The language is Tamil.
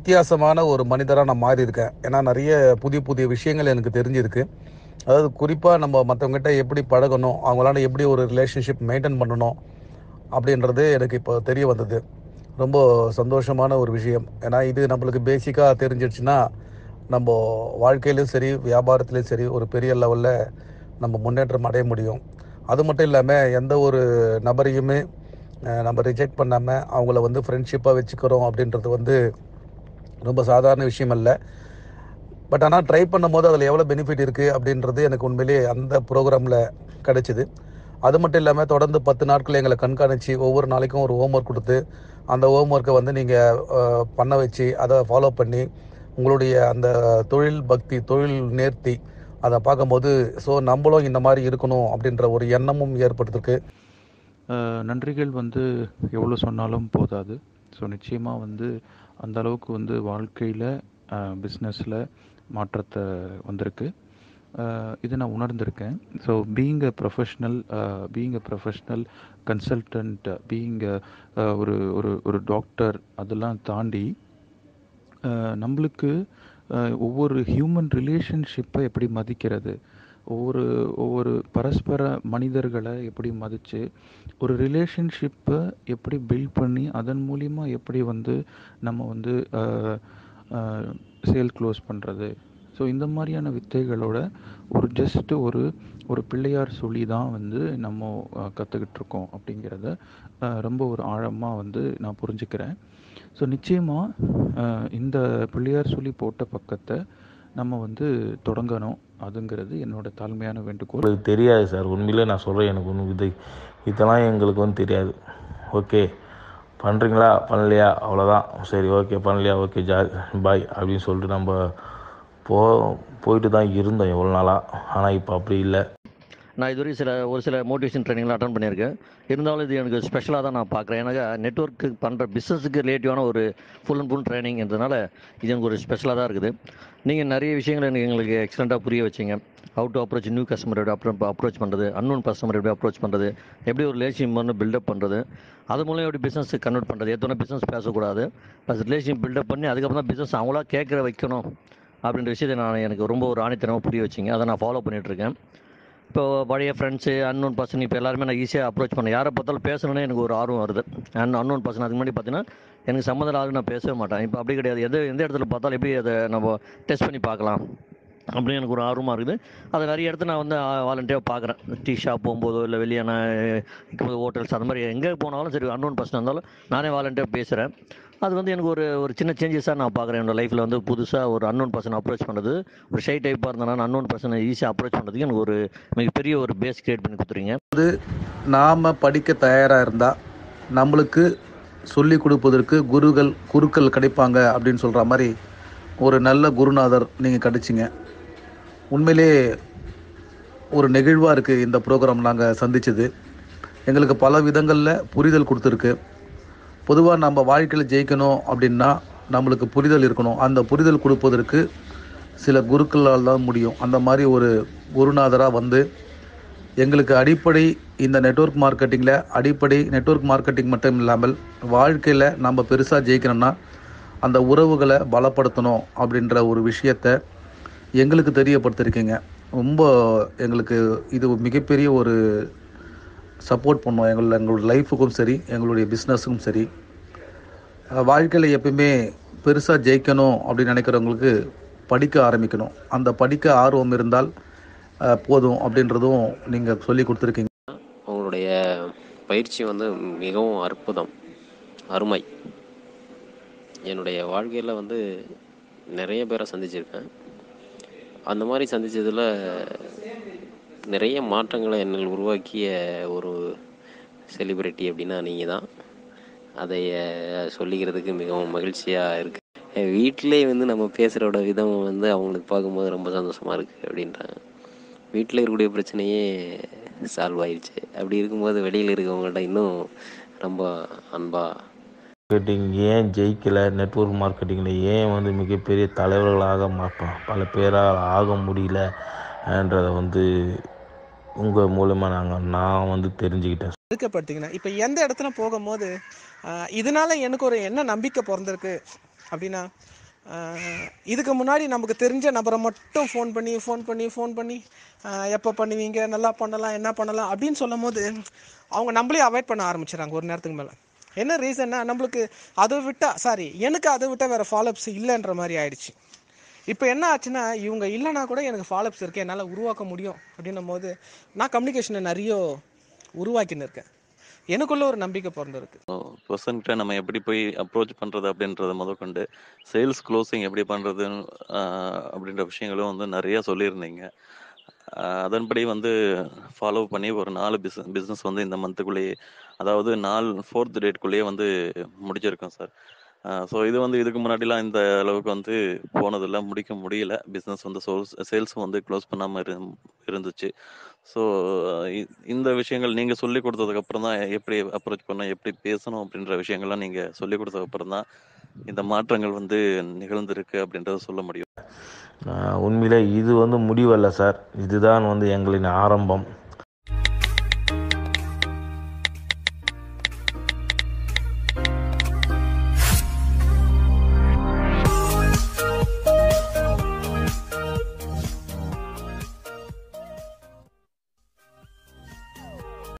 வித்தியாசமான ஒரு மனிதராக நான் மாறி இருக்கேன் ஏன்னா நிறைய புதிய புதிய விஷயங்கள் எனக்கு தெரிஞ்சிருக்கு அதாவது குறிப்பாக நம்ம மற்றவங்ககிட்ட எப்படி பழகணும் அவங்களால எப்படி ஒரு ரிலேஷன்ஷிப் மெயின்டைன் பண்ணணும் அப்படின்றது எனக்கு இப்போ தெரிய வந்தது ரொம்ப சந்தோஷமான ஒரு விஷயம் ஏன்னா இது நம்மளுக்கு பேசிக்காக தெரிஞ்சிடுச்சுன்னா நம்ம வாழ்க்கையிலும் சரி வியாபாரத்துலேயும் சரி ஒரு பெரிய லெவலில் நம்ம முன்னேற்றம் அடைய முடியும் அது மட்டும் இல்லாமல் எந்த ஒரு நபரையுமே அஹ், நம்ம ரிஜெக்ட் பண்ணாமல் அவங்கள வந்து ஃப்ரெண்ட்ஷிப்பாக வச்சுக்கிறோம் அப்படின்றது வந்து ரொம்ப சாதாரண விஷயம் அல்ல பட் ஆனால் ட்ரை பண்ணும்போது அதில் எவ்வளோ பெனிஃபிட் இருக்குது அப்படின்றது எனக்கு உண்மையிலேயே அந்த ப்ரோக்ராமில் கிடைச்சிது அது மட்டும் இல்லாமல் தொடர்ந்து பத்து நாட்கள் எங்களை கண்காணித்து ஒவ்வொரு நாளைக்கும் ஒரு ஹோம்ஒர்க் கொடுத்து அந்த ஹோம்ஒர்க்கை வந்து நீங்கள் பண்ண வச்சு அதை ஃபாலோ பண்ணி உங்களுடைய அந்த தொழில் பக்தி தொழில் நேர்த்தி அதை பார்க்கும்போது ஸோ நம்மளும் இந்த மாதிரி இருக்கணும் அப்படின்ற ஒரு எண்ணமும் ஏற்பட்டிருக்கு அஹ் நன்றிகள் வந்து எவ்வளோ சொன்னாலும் போதாது ஸோ நிச்சயமாக வந்து அந்த அளவுக்கு வந்து வாழ்க்கையில் பிஸ்னஸில் மாற்றத்தை வந்திருக்கு அஹ் இது நான் உணர்ந்திருக்கேன் so being a professional being a professional consultant being ஒரு ஒரு ஒரு டாக்டர் அதெல்லாம் தாண்டி அஹ் நம்மளுக்கு அஹ் ஒவ்வொரு ஹியூமன் ரிலேஷன்ஷிப்பை எப்படி மதிக்கிறது ஒவ்வொரு ஒவ்வொரு பரஸ்பர மனிதர்களை எப்படி மதித்து ஒரு ரிலேஷன்ஷிப்பை எப்படி பில்ட் பண்ணி அதன் மூலிமா எப்படி வந்து நம்ம வந்து சேல் க்ளோஸ் பண்ணுறது ஸோ இந்த மாதிரியான வித்தைகளோட ஒரு ஜஸ்ட் ஒரு ஒரு பிள்ளையார் சொல்லி தான் வந்து நம்ம கற்றுக்கிட்டு இருக்கோம் அப்படிங்கிறத அஹ், ரொம்ப ஒரு ஆழமாக வந்து நான் புரிஞ்சுக்கிறேன் ஸோ நிச்சயமாக இந்த பிள்ளையார் சொல்லி போட்ட பக்கத்தை நம்ம வந்து தொடங்கணும் அதுங்கிறது என்னோட தாழ்மையான வேண்டுகோள் உங்களுக்கு தெரியாது சார் உண்மையிலே நான் சொல்கிறேன் எனக்கு ஒன்றும் இது இதெல்லாம் எங்களுக்கு வந்து தெரியாது ஓகே பண்ணுறீங்களா பண்ணலையா அவ்வளோதான் சரி ஓகே பண்ணலையா ஓகே ஜா பாய் அப்படின்னு சொல்லிட்டு நம்ம போ போயிட்டு தான் இருந்தோம் எவ்வளோ நாளாக ஆனால் இப்போ அப்படி இல்லை நான் இதுவரை சில ஒரு சில மோட்டிவேஷன் ட்ரைனிங்லாம் அட்டன் பண்ணியிருக்கேன் இருந்தாலும் இது எனக்கு ஸ்பெஷலாக தான் நான் பார்க்குறேன் ஏன்னா நெட்ஒர்க்கு பண்ணுற பிஸ்னஸுக்கு ரிலேட்டிவான ஒரு ஃபுல் அண்ட் ஃபுல் ட்ரைனிங்கிறதுனால இது எனக்கு ஒரு ஸ்பெஷலாக தான் இருக்குது நீங்கள் நிறைய விஷயங்களை எனக்கு எங்களுக்கு எக்ஸலண்ட்டாக புரிய வச்சிங்க how to approach new customer எப்படி அப்ரோ அப்ரோச் பண்ணுறது அன்னோன் கஸ்டமர் எப்படி அப்ரோச் பண்ணுறது எப்படி ஒரு ரிலேஷன் வந்து பில்டப் பண்ணுறது அது மூலம் எப்படி பிஸ்னஸ் கன்வெர்ட் பண்ணுறது எத்தனை பிஸ்னஸ் பேசக்கூடாது ப்ளஸ் ரிலேஷன் பில்டப் பண்ணி அதுக்கப்புறம் தான் பிஸ்னஸ் அவங்களா கேட்குற வைக்கணும் அப்படின்ற விஷயத்தை நான் எனக்கு ரொம்ப ஒரு ஆணித்தனமாக புரிய வச்சிங்க அதை நான் ஃபாலோ பண்ணிகிட்ருக்கேன் இப்போ பழைய ஃப்ரெண்ட்ஸு அன்னோன் பர்சன் இப்போ எல்லாருமே நான் ஈஸியாக அப்ரோச் பண்ணேன் யாரை பார்த்தாலும் பேசணுன்னே எனக்கு ஒரு ஆர்வம் வருது அன் அன்னோன் பர்சன் அதுக்கு முன்னாடி பார்த்தீங்கன்னா எனக்கு சம்மந்தம் ஆளு நான் பேசவே மாட்டேன் இப்போ அப்படி கிடையாது எது எந்த இடத்துல பார்த்தாலும் எப்படி அதை நம்ம டெஸ்ட் பண்ணி பார்க்கலாம் அப்படின்னு எனக்கு ஒரு ஆர்வமாக இருக்குது அதை நிறைய இடத்துல நான் வந்து வாலண்டியாக பார்க்குறேன் டீ ஷாப் போகும்போதோ இல்லை வெளியே நான் இருக்கும்போது ஹோட்டல்ஸ் அந்த மாதிரி எங்கே போனாலும் சரி அன்னோன் பர்சன் இருந்தாலும் நானே வாலண்டியாக பேசுகிறேன் அது வந்து எனக்கு ஒரு ஒரு சின்ன சேஞ்சஸாக நான் பார்க்குறேன் என்னோட லைஃப்பில் வந்து புதுசாக ஒரு அன்னோன் பர்சன் அப்ரோச் பண்ணுறது ஒரு ஷை டைப்பாக இருந்தாலும் அன்னோன் பர்சனை ஈஸியாக அப்ரோச் பண்ணுறதுக்கு எனக்கு ஒரு மிகப்பெரிய ஒரு பேஸ் கிரியேட் பண்ணி கொடுத்துறீங்க நாம் படிக்க தயாராக இருந்தால் நம்மளுக்கு சொல்லி கொடுப்பதற்கு குருகள் குருக்கள் கிடைப்பாங்க அப்படின்னு சொல்கிற மாதிரி ஒரு நல்ல குருநாதர் நீங்கள் கிடைச்சிங்க உண்மையிலே ஒரு நெகிழ்வாக இருக்குது இந்த ப்ரோக்ராம் நாங்கள் சந்திச்சது எங்களுக்கு பல விதங்களில் புரிதல் கொடுத்துருக்கு பொதுவாக நம்ம வாழ்க்கையில் ஜெயிக்கணும் அப்படின்னா நம்மளுக்கு புரிதல் இருக்கணும் அந்த புரிதல் கொடுப்பதற்கு சில குருக்களால் தான் முடியும் அந்த மாதிரி ஒரு குருநாதராக வந்து எங்களுக்கு அடிப்படை இந்த நெட்வொர்க் மார்க்கெட்டிங்கில் அடிப்படை நெட்வொர்க் மார்க்கெட்டிங் மட்டும் இல்லாமல் வாழ்க்கையில் நம்ம பெருசாக ஜெயிக்கணும்னா அந்த உறவுகளை பலப்படுத்தணும் அப்படின்ற ஒரு விஷயத்தை எங்களுக்கு தெரியப்படுத்திருக்கீங்க ரொம்ப எங்களுக்கு இது மிகப்பெரிய ஒரு சப்போர்ட் பண்ணுவோம் எங்கள் எங்களோட லைஃபுக்கும் சரி எங்களுடைய பிஸ்னஸுக்கும் சரி அஹ் வாழ்க்கையில் எப்பயுமே பெருசாக ஜெயிக்கணும் அப்படின்னு நினைக்கிறவங்களுக்கு படிக்க ஆரம்பிக்கணும் அந்த படிக்க ஆர்வம் இருந்தால் அஹ், போதும் அப்படின்றதும் நீங்கள் சொல்லி கொடுத்துருக்கீங்க உங்களுடைய பயிற்சி வந்து மிகவும் அற்புதம் அருமை என்னுடைய வாழ்க்கையில் வந்து நிறைய பேரை சந்திச்சிருக்கேன் அந்த மாதிரி சந்திச்சதில் நிறைய மாற்றங்களை என்னில் உருவாக்கிய ஒரு செலிபிரிட்டி அப்படின்னா நீங்கள் தான் அதை அஹ், சொல்லிக்கிறதுக்கு மிகவும் மகிழ்ச்சியாக இருக்குது வீட்டிலே வந்து நம்ம பேசுகிறோட விதம் வந்து அவங்களுக்கு பார்க்கும்போது ரொம்ப சந்தோஷமாக இருக்குது அப்படின்றாங்க வீட்டில் இருக்கக்கூடிய பிரச்சனையே சால்வ் ஆயிடுச்சு அப்படி இருக்கும்போது வெளியில் இருக்கவங்கள்ட்ட இன்னும் ரொம்ப அன்பாக மார்க்கெட்டிங் ஏன் ஜெயிக்கலை நெட்வொர்க் மார்க்கெட்டிங்கில் ஏன் வந்து மிகப்பெரிய தலைவர்களாக மா- பல பேரால் ஆக முடியலன்றதை வந்து உங்கள் மூலமாக நாங்கள் நான் வந்து தெரிஞ்சுக்கிட்டேன் ஒதுக்கப்படுத்திங்கன்னா இப்போ எந்த இடத்துல போகும்போது ஆஹ், இதனால எனக்கு ஒரு என்ன நம்பிக்கை பிறந்திருக்கு அப்படின்னா ஆஹ் இதுக்கு முன்னாடி நமக்கு தெரிஞ்ச நபரை மட்டும் ஃபோன் பண்ணி ஃபோன் பண்ணி ஃபோன் பண்ணி எப்போ பண்ணுவீங்க நல்லா பண்ணலாம் என்ன பண்ணலாம் அப்படின்னு சொல்லும் போது அவங்க நம்மளே அவாய்ட் பண்ண ஆரம்பிச்சிடறாங்க ஒரு நேரத்துக்கு மேலே என்ன ரீசன்னா நம்மளுக்கு அதை விட்டா சாரி எனக்கு அதை விட்டால் வேறு ஃபாலோஅப்ஸ் இல்லைன்ற மாதிரி ஆயிடுச்சு இப்போ என்ன ஆச்சுன்னா இவங்க இல்லைனா கூட எனக்கு ஃபாலோஅப்ஸ் இருக்குது என்னால் உருவாக்க முடியும் அப்படின்னும் போது நான் கம்யூனிகேஷனை நிறைய உருவாக்கின்னு இருக்கேன் எனக்குள்ள ஒரு நம்பிக்கை பிறந்திருக்கு பர்சன்கிட்ட நம்ம எப்படி போய் அப்ரோச் பண்ணுறது அப்படின்றத முதற்கொண்டு சேல்ஸ் க்ளோசிங் எப்படி பண்ணுறது அப்படின்ற விஷயங்களும் வந்து நிறையா சொல்லியிருந்தீங்க ஆஹ் அதன்படி வந்து ஃபாலோ பண்ணி ஒரு நாலு பிஸ் பிஸ்னஸ் வந்து இந்த மந்த்துக்குள்ளேயே அதாவது நாலு ஃபோர்த் டேட்குள்ளேயே வந்து முடிச்சிருக்கோம் சார் ஸோ இது வந்து இதுக்கு முன்னாடிலாம் இந்த அளவுக்கு வந்து போனதில்ல முடிக்க முடியல பிஸ்னஸ் வந்து சோல்ஸ் சேல்ஸும் வந்து க்ளோஸ் பண்ணாமல் இரு இருந்துச்சு ஸோ இந்த விஷயங்கள் நீங்கள் சொல்லி கொடுத்ததுக்கப்புறம் தான் எப்படி அப்ரோச் பண்ணணும் எப்படி பேசணும் அப்படின்ற விஷயங்கள்லாம் நீங்கள் சொல்லி கொடுத்ததுக்கப்புறம் தான் இந்த மாற்றங்கள் வந்து நிகழ்ந்திருக்கு அப்படின்றத சொல்ல முடியும் உண்மையிலே இது வந்து முடிவல்ல சார் இதுதான் வந்து எங்களின் ஆரம்பம்